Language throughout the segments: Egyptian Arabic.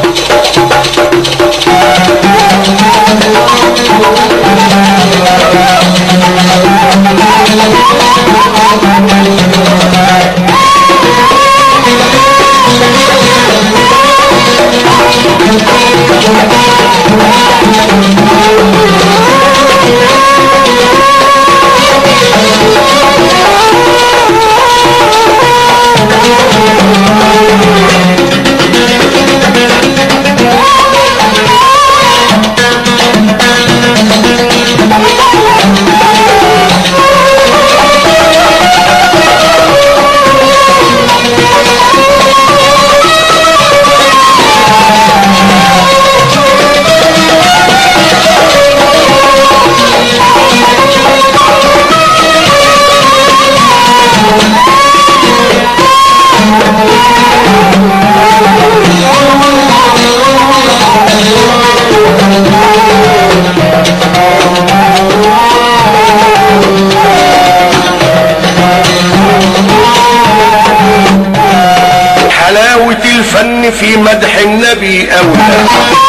حلاوة الفن في مدح النبي أولى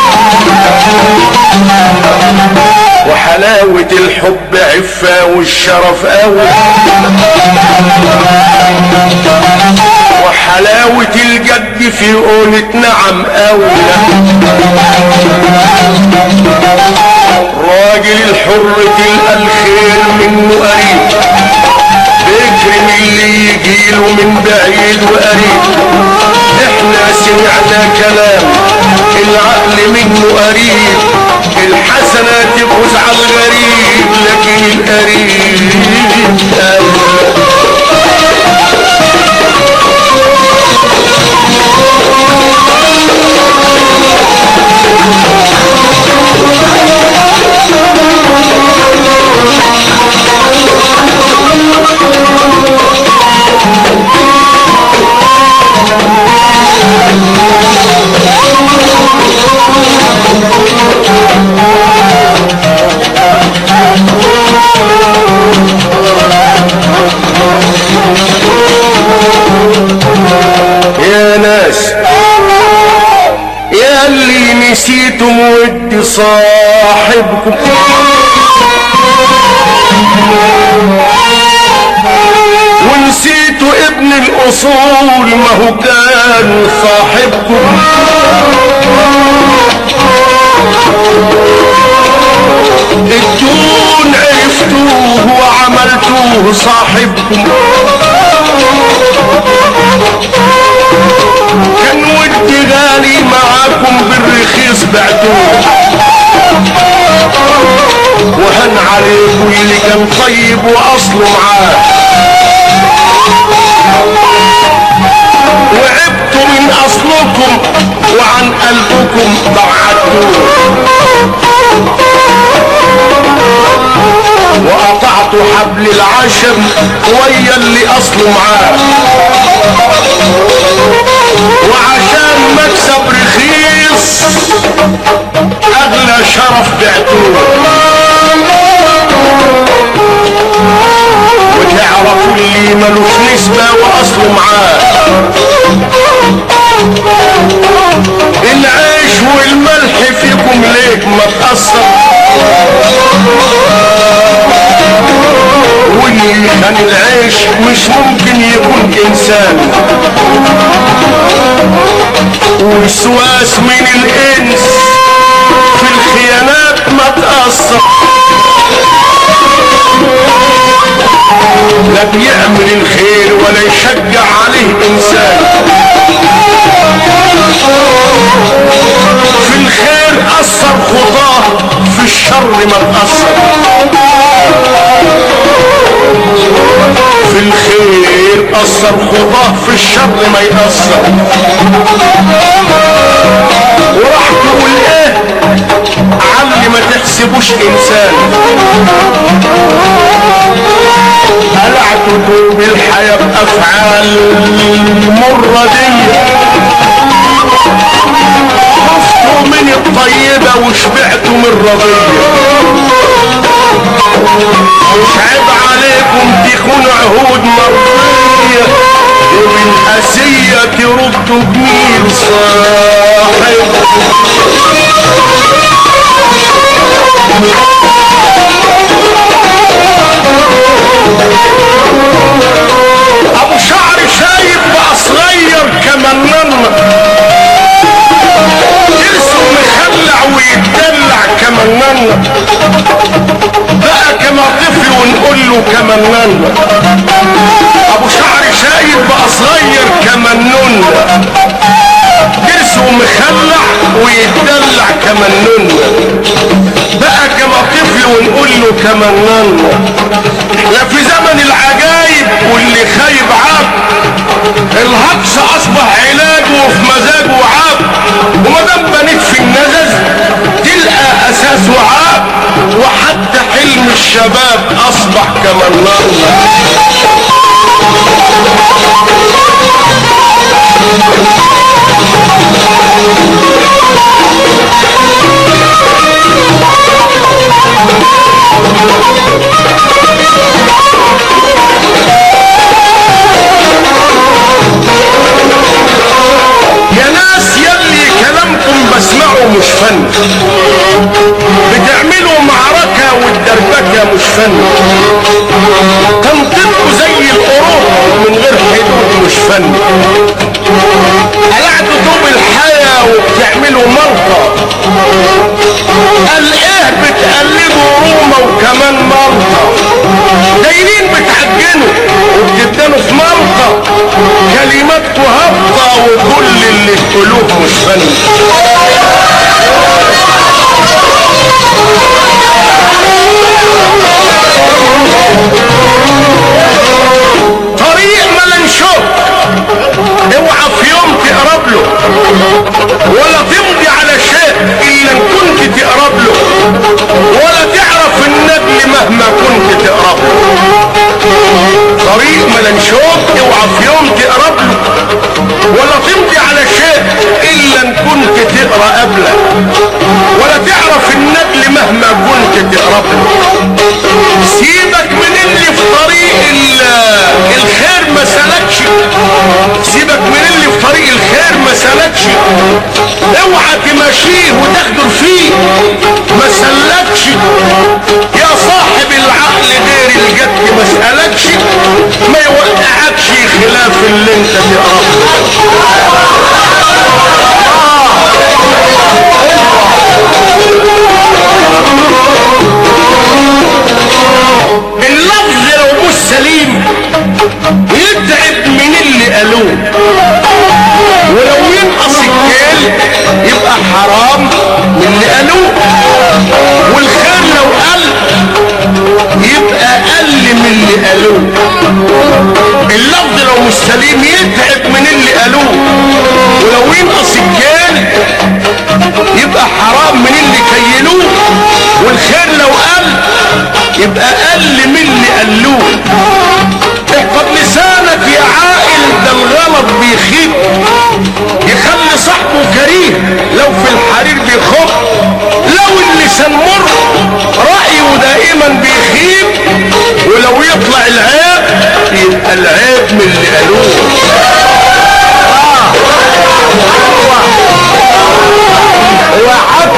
وحلاوة الحب عفة والشرف أولى وحلاوة الجد في قولة نعم أولى راجل الحر تلقى الخير منه قريب بيكرم اللي يجيله من بعيد وقريب احنا سمعنا كلام العقل منه قريب الحسنة تفوز على الغريب لكن القريب أولى يا ناس يا اللي نسيتم ود صاحبكم ونسيتوا ابن الاصول ما هو كان صاحبكم الدون عرفتوه وعملتوه صاحبكم كان ودي غالي معاكم بالرخيص بعتوه وهن عليكم اللي كان طيب واصله معاه وعبتوا من اصلكم وعن قلبكم ضعتوه وقطعتوا حبل العشم ويا اللي اصله معاه وعشان مكسب رخيص اغلى شرف بعتوه وتعرفوا اللي ملوش نسبة واصله معاه العيش والملح فيكم ليه ما تأثر واللي كان العيش مش ممكن يكون انسان وسواس من الانس في الخيانات ما تأثر لا بيعمل الخير ولا يشجع عليه انسان في الخير اثر خطاه في الشر ما تأثر في الخير اثر خطاه في الشر ما يأثر وراح تقول ايه علي ما تحسبوش انسان قلعتوا بالحياة بافعال مرة دي خفتوا من الطيبة وشبعتوا من الرضية مش عيب عليكم تكونوا عهود مرضية وبالأسية تردوا جميل صاحب كمنان ابو شعر شايب بقى صغير كمنون جسمه مخلع ويتدلع كمنون بقى كما طفل ونقول له كمنان لا في زمن العجايب واللي خايب عاب الهجص اصبح علاجه وفي مزاجه عاب وما دام بنيت في النزز تلقى اساس وعاب وحتى حلم الشباب اصبح كمنان يا ناس يلي كلامكم بسمعه مش فن بتعملوا معركة والدربكة مش فن تنطقوا زي القرود من غير حدود مش فن قلعتوا طوب الحياة وبتعملوا مرضى قال ايه بتقلدوا روما وكمان مرضى دايرين بتعجنوا وبتدانوا في مرضى كلماتكم هابطة وكل اللي تقولوه مش فن طريق ملنشوك اوعى في يوم تقرب له ولا تمضي على شيء الا ان كنت تقرب له ولا تعرف النجل مهما كنت تقرب له طريق ملنشوك اوعى في يوم تقرب له ولا تمضي على شيء الا ان كنت تقرا قبله ولا تعرف النجل مهما كنت تقرب له سيبك من اللي في طريق ال- الخير ما سلكش سيبك من اللي في طريق الخير ما سلكش اوعى تمشيه وتخدر فيه ما سلكش يا صاحب العقل غير الجد ما سألكش ما يوقعكش خلاف اللي انت تقربه اللفظ لو مش سليم يتعب من اللي قالوه ولو ينقص الكيل يبقى حرام من اللي قالوه والخير لو قل يبقى قل من اللي قالوه اللفظ لو مش سليم يتعب من اللي قالوه ولو ينقص الكيل يبقى حرام من اللي كيلوه والخير لو قل يبقى قل من اللي قالوه احفظ لسانك يا عاقل ده الغلط بيخيب يخلي صاحبه كريه لو في الحرير بيخب لو اللسان مر رأيه دائما بيخيب ولو يطلع العيب يبقى العيب من اللي قالوه هو حق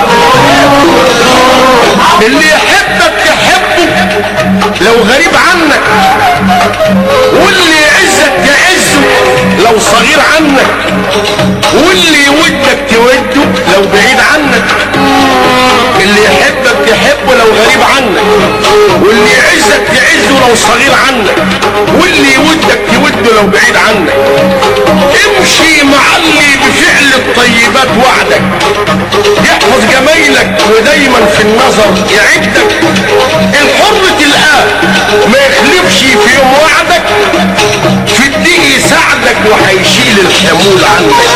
اللي يحبك تحبه لو غريب عنك واللي يعزك تعزه لو صغير عنك واللي يودك توده لو بعيد عنك اللي يحبك تحبه لو غريب عنك واللي يعزك تعزه لو صغير عنك واللي يودك توده لو بعيد عنك امشي مع اللي بفعل الطيبات وعدك يحفظ جمايلك ودايما في النظر يعدك الحر تلقاه ما يخلفش في يوم وعدك في الدين يساعدك وهيشيل الحمول عنك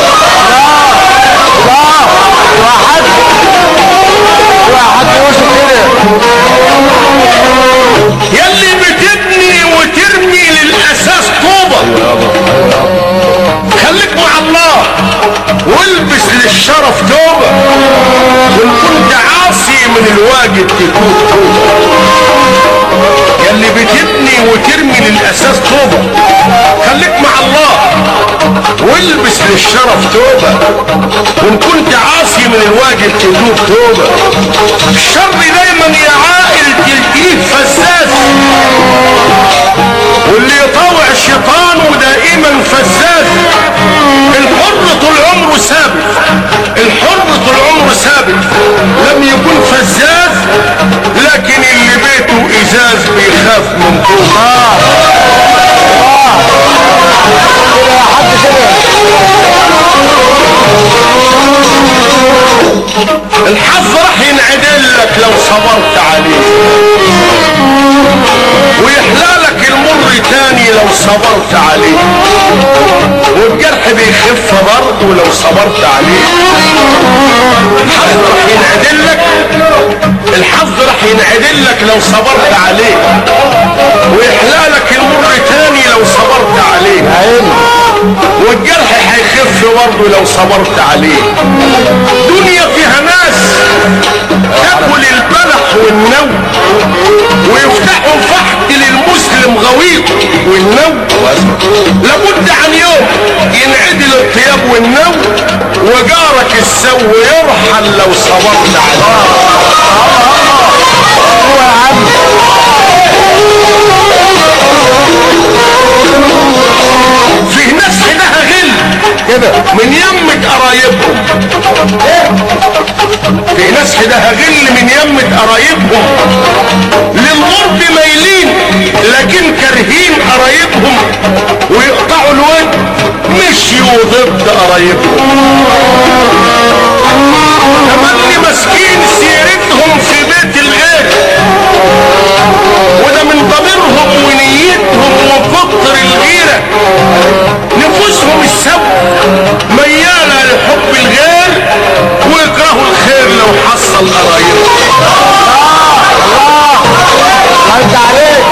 واحد واحد يوسف كده يلي بتبني وترمي للاساس طوبة خليك مع الله والبس للشرف توبة وان كنت عاصي من الواجب تتوب توبة يلي بتبني وترمي للاساس طوبة خليك مع الله والبس للشرف توبة وان كنت عاصي من الواجب تتوب توبة الشر دايما يا عائل تلقيه فساس واللي يطاوع الشيطان ودائما فساس الحر طول عمره ثابت الحر طول عمره ثابت لم يكن فزاز لكن اللي بيته ازاز بيخاف الحظ راح ينعدلك لو صبرت عليه ويحلالك المر تاني لو صبرت عليه والجرح بيخف برضه لو صبرت عليه الحظ راح ينعدلك الحظ راح ينعدلك لو صبرت عليه ويحلالك المر تاني لو صبرت عليه والجرح هيخف برضه لو صبرت عليه دنيا فيها ناس تاكل البلح والنوم ويفتحوا فحت للمسلم غويط والنوم لابد عن يوم ينعدل الطياب والنوم وجارك السو يرحل لو صبرت عليه فيه ناس حدها غل كده من يمة قرايبهم في ناس حدها غل من يمة قرايبهم للغرب مايلين لكن كارهين قرايبهم ويقطعوا الود مشيوا ضد قرايبهم تملي ماسكين سيرتهم في بيت الغير وده من ضميرهم ونيتهم وفطر الغيرة نفوسهم السب ميالة لحب الغير ويكرهوا الخير لو حصل قرايبهم رد عليك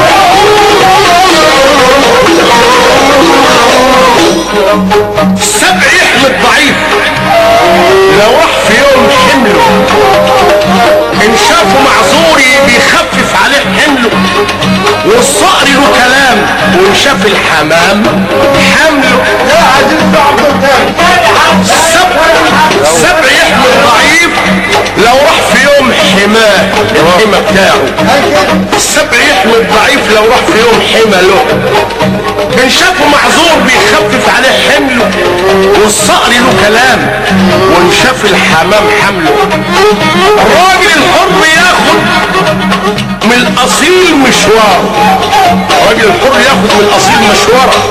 السبع يحمل ضعيف لو راح في يوم حمله ان شافه معذور بيخفف عليه حمله والصقر له كلام وان شاف الحمام حمله يا عزيز صاحب تاني السبع السبع يحمل ضعيف لو راح في يوم حماه الحمى بتاعه السبع يحمل ضعيف لو راح في يوم حمى له ان شافه معذور بيخفف عليه حمله والصقر له كلام وان شاف الحمام حمله الراجل الحر ياخد من الاصيل مشوار الراجل الحر ياخد من الاصيل مشواره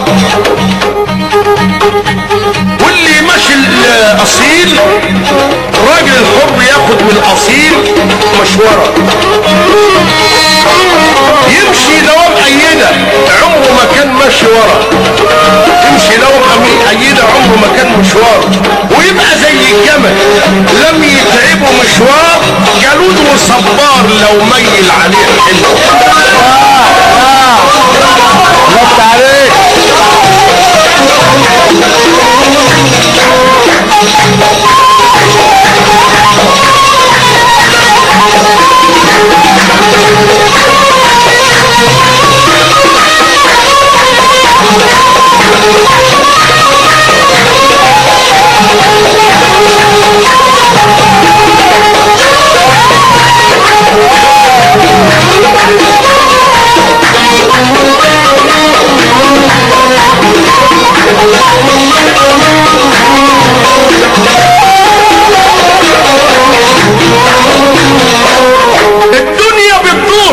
واللي ماشي الاصيل الراجل الحر ياخد من الاصيل مشوره يمشي دوام ايده عمره ما كان ماشي ورا يمشي دوام أمي- ايده عمره ما كان مشوار ويبقى زي الجمل لم يتعبه مشوار جلود وصبار لو ميل عليه حلو رد عليك الدنيا بتدور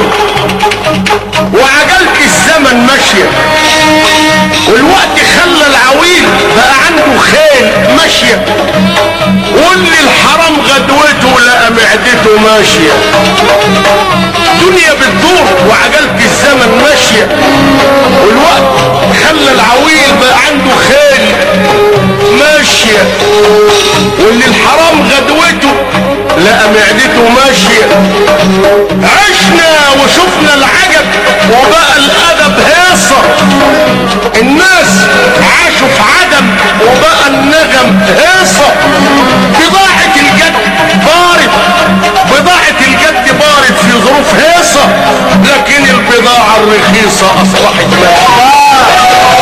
وعجلة الزمن ماشية والوقت خلى العويل بقى عنده خيل ماشية واللي الحرام غدوته لقى معدته ماشية الدنيا بتدور وعجلة الزمن ماشية والوقت خلى العويل بقى عنده خيل ماشية واللي الحرام غدوته لقى معدته ماشية عشنا وشفنا العجب وبقى الادب هيصة الناس عاشوا في عدم وبقى النغم هيصة بضاعة الجد بارد بضاعة الجد بارد في ظروف هيصة لكن البضاعة الرخيصة اصبحت ماشية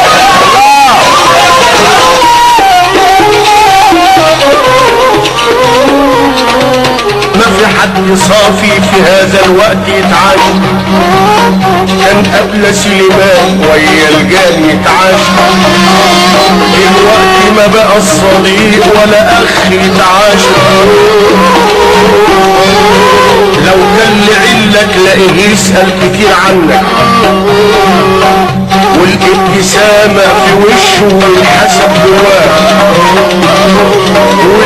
ما في حد صافي في هذا الوقت يتعاش كان قبل سليمان ويا الجان يتعاش الوقت ما بقى الصديق ولا اخ يتعاش لو كان لعلك لاقيه يسأل كتير عنك والابتسامة في وشه والحسب جواه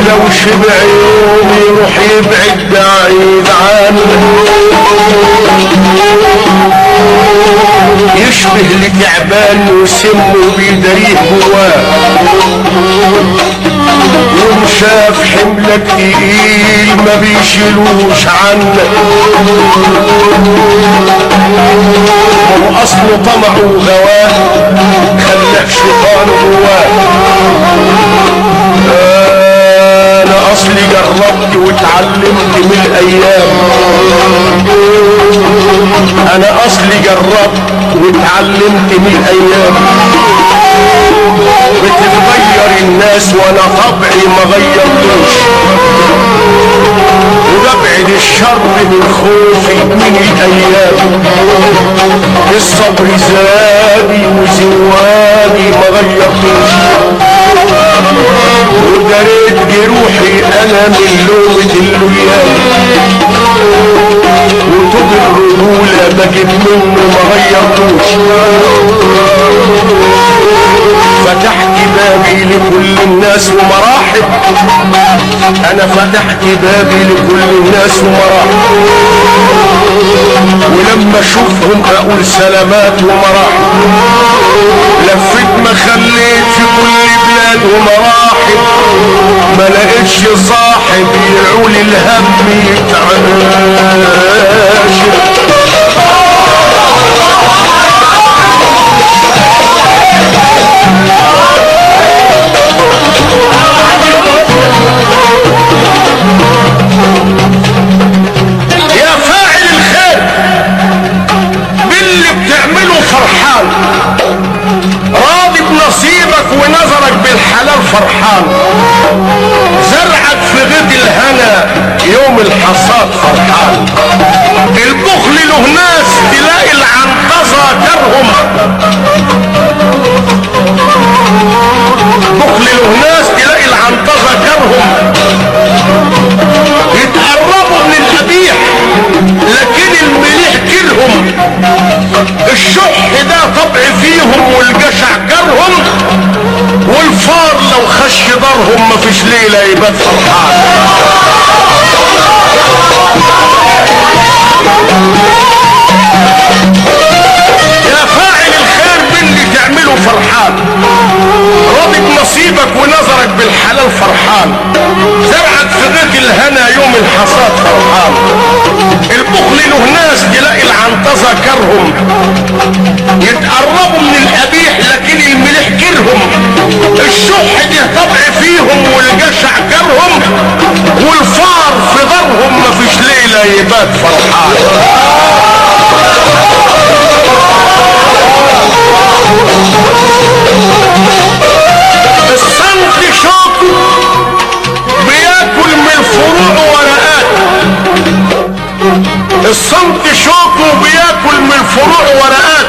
ولو شبع يوم يروح يبعد بعيد عنه يشبه لتعبان وسمه بيدريه جواه يوم شاف حملك تقيل ما بيشيلوش عنك هو اصله طمع وغواه خلاه شيطان جواه انا اصلي جربت واتعلمت من الايام انا اصلي جربت واتعلمت من الايام بتتغير الناس وانا طبعي ما غيرتوش وببعد الشر من خوفي من الايام الصبر زادي وزوادي ما غيرتوش ودريت جروحي انا من لومة الليام وطوب الرجولة بجيب منه ما غيرتوش فتحت بابي لكل الناس ومراحب انا فتحت بابي لكل الناس ومراحب ولما اشوفهم اقول سلامات ومراحب لفيت ما خليت في كل بلاد ومراحب ما لقيتش صاحب يعول الهم يتعاشر يا فاعل الخير باللي بتعمله فرحان راضي بنصيبك ونظرك بالحلال فرحان زرعك في غد الهنا يوم الحصاد فرحان البخل له ناس تلاقي العنقصة كرهم بخل له ناس تلاقي العنقصة كرهم يتقربوا من القبيح لكن المليح كلهم الشح ده طبع فيهم والجشع كرهم والفار لو خش دارهم مفيش ليلة يبات فرحان يا فاعل الخير باللي تعمله فرحان راضي بنصيبك ونظرك بالحلال فرحان زرعك في غيط الهنا يوم الحصاد فرحان البخل له ناس تلاقي العنطزة كرهم يتقربوا من القبيح لكن المليح كرهم الشح ده طبع فيهم والجشع كرهم والفار في دارهم مفيش ليلة يبات فرحان الصنف شوكه بياكل من فروع ورقات الصنف شوكه بياكل من فروع ورقات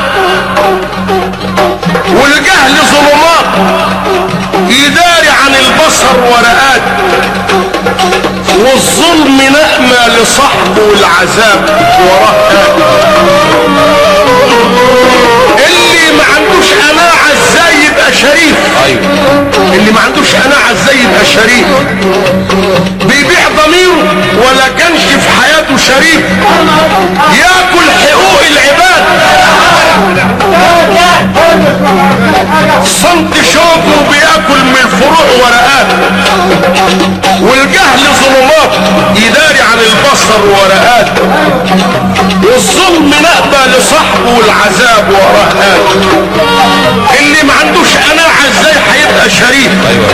والجهل ظلمات يداري عن البصر ورقات والظلم نأمة لصاحبه والعذاب وراه اللي ما عندوش قناعة ازاي يبقى شريف ايوه اللي ما عندوش قناعة ازاي يبقى شريف بيبيع ضميره ولا كانش في حياته شريف ياكل حقوق العباد صمت شوكه بياكل من الفروع ورقات والجهل ظلمات يداري عن البصر ورقات والظلم نأبى لصاحبه والعذاب ورهات اللي ما عندوش قناعة ازاي هيبقى شريف ايوه